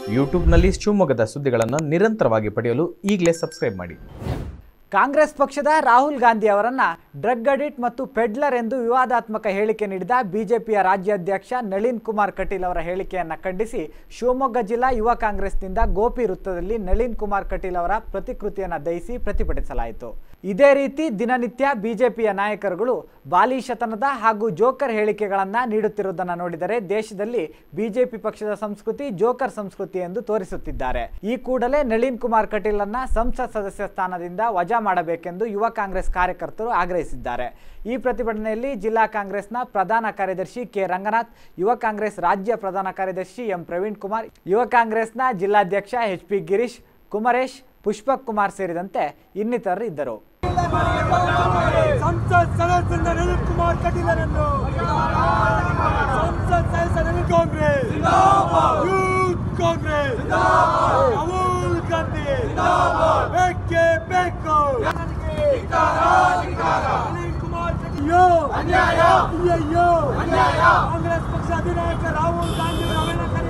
ಯೂಟ್ಯೂಬ್ನಲ್ಲಿ ಶಿವಮೊಗ್ಗದ ಸುದ್ದಿಗಳನ್ನು ನಿರಂತರವಾಗಿ ಪಡೆಯಲು ಈಗಲೇ ಸಬ್ಸ್ಕ್ರೈಬ್ ಮಾಡಿ ಕಾಂಗ್ರೆಸ್ ಪಕ್ಷದ ರಾಹುಲ್ ಗಾಂಧಿ ಅವರನ್ನ ಡ್ರಗ್ ಅಡಿಟ್ ಮತ್ತು ಪೆಡ್ಲರ್ ಎಂದು ವಿವಾದಾತ್ಮಕ ಹೇಳಿಕೆ ನೀಡಿದ ಬಿಜೆಪಿಯ ರಾಜ್ಯಾಧ್ಯಕ್ಷ ನಳಿನ್ ಕುಮಾರ್ ಕಟೀಲ್ ಅವರ ಹೇಳಿಕೆಯನ್ನ ಖಂಡಿಸಿ ಶಿವಮೊಗ್ಗ ಜಿಲ್ಲಾ ಯುವ ಕಾಂಗ್ರೆಸ್ನಿಂದ ಗೋಪಿ ವೃತ್ತದಲ್ಲಿ ನಳಿನ್ ಕುಮಾರ್ ಕಟೀಲ್ ಅವರ ಪ್ರತಿಕೃತಿಯನ್ನು ದಹಿಸಿ ಪ್ರತಿಭಟಿಸಲಾಯಿತು ಇದೇ ರೀತಿ ದಿನನಿತ್ಯ ಬಿಜೆಪಿಯ ನಾಯಕರುಗಳು ಬಾಲಿಶತನದ ಹಾಗೂ ಜೋಕರ್ ಹೇಳಿಕೆಗಳನ್ನು ನೀಡುತ್ತಿರುವುದನ್ನು ನೋಡಿದರೆ ದೇಶದಲ್ಲಿ ಬಿಜೆಪಿ ಪಕ್ಷದ ಸಂಸ್ಕೃತಿ ಜೋಕರ್ ಸಂಸ್ಕೃತಿ ಎಂದು ತೋರಿಸುತ್ತಿದ್ದಾರೆ ಈ ಕೂಡಲೇ ನಳಿನ್ ಕುಮಾರ್ ಕಟೀಲ್ ಅನ್ನ ಸಂಸತ್ ಸದಸ್ಯ ಸ್ಥಾನದಿಂದ ವಜಾ ಮಾಡಬೇಕೆಂದು ಯುವ ಕಾಂಗ್ರೆಸ್ ಕಾರ್ಯಕರ್ತರು ಆಗ್ರಹಿಸಿದ್ದಾರೆ ಈ ಪ್ರತಿಭಟನೆಯಲ್ಲಿ ಜಿಲ್ಲಾ ಕಾಂಗ್ರೆಸ್ನ ಪ್ರಧಾನ ಕಾರ್ಯದರ್ಶಿ ಕೆ ರಂಗನಾಥ್ ಯುವ ಕಾಂಗ್ರೆಸ್ ರಾಜ್ಯ ಪ್ರಧಾನ ಕಾರ್ಯದರ್ಶಿ ಎಂ ಪ್ರವೀಣ್ ಕುಮಾರ್ ಯುವ ಕಾಂಗ್ರೆಸ್ನ ಜಿಲ್ಲಾಧ್ಯಕ್ಷ ಎಚ್ ಪಿ ಗಿರೀಶ್ ಕುಮರೇಶ್ ಪುಷ್ಪಕ್ ಕುಮಾರ್ ಸೇರಿದಂತೆ ಇನ್ನಿತರರು ಇದ್ದರು ಸಂಸತ್ ಸದಸ್ಯ ನಳಿನ್ ಕುಮಾರ್ ಕಟೀಲರನ್ನು ಸಂಸತ್ ಸದಸ್ಯ ನಳಿನ್ ಕಾಂಗ್ರೆಸ್ ಯೂತ್ ಕಾಂಗ್ರೆಸ್ ರಾಹುಲ್ ಗಾಂಧಿ ಬೇಕೇ ಬೇಕು ನಳಿನ್ ಕುಮಾರ್ ಅಯ್ಯೋ ಅನ್ಯಾಯ ಅಯ್ಯೋ ಅನ್ಯಾಯ ಕಾಂಗ್ರೆಸ್ ಪಕ್ಷ ಅಧಿನಾಯಕ ರಾಹುಲ್ ಗಾಂಧಿ ಅವರ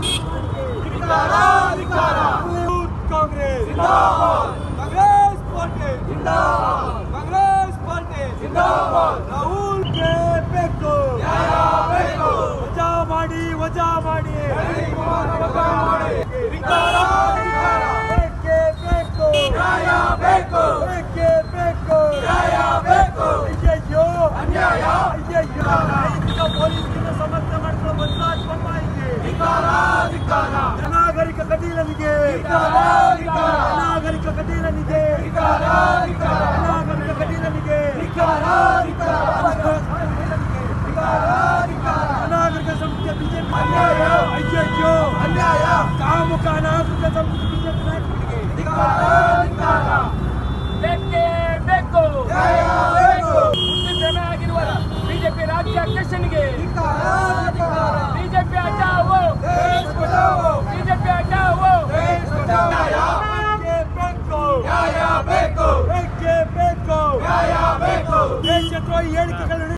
youth Congress Congress party Congress party Rahul ಗೆ ಬೇಕು ವಜಾ ಮಾಡಿ ವಜಾ ಮಾಡಿ ಬೇಕೇ ಬೇಕು ಬೇಕೇ ಬೇಕು ಅಯ್ಯಯ್ಯೋ ಅಯ್ಯಯ್ಯೋ ನೈತಿಕ ಪೊಲೀಸ್ಗಿಂತ ಸಮರ್ಥನೆ ಮಾಡ್ಕೊಳ್ಳೋ ಬಸವರಾಜ ಬೊಮ್ಮಾಯಿಗೆ ಅನಾಗರಿಕ ಕಟೀಲನಿಗೆ ಅನಾಗರಿಕ ಕಟೀಲನಿಗೆ ಅನಾಗರಿಕ ಕಟೀಲನಿಗೆ ಅನಾಗರಿಕ ಸಂಸ್ಥೆ ಬಿಜೆಪಿ ಅಯ್ಯಯ್ಯೋ ಅನ್ಯಾಯ ಕಾಮುಕ ಅನಾಗರಿಕ ಸಂಸ್ಥೆ ಬಿಜೆಪಿ ನಾಯಕರಿಗೆ ಬೇಕೇ ಬೇಕು ಆಗಿರುವ ಬಿಜೆಪಿ ರಾಜ್ಯ ಅಧ್ಯಕ್ಷನಿಗೆ ಬಿಜೆಪಿ ಹಟಾವೋ ಬಿಜೆಪಿ ಹಟಾವೋ ಬೇಕು ಬೇಕು ಬೇಕು ದೇಶದ್ರೋಹಿ ಹೇಳಿಕೆಗಳು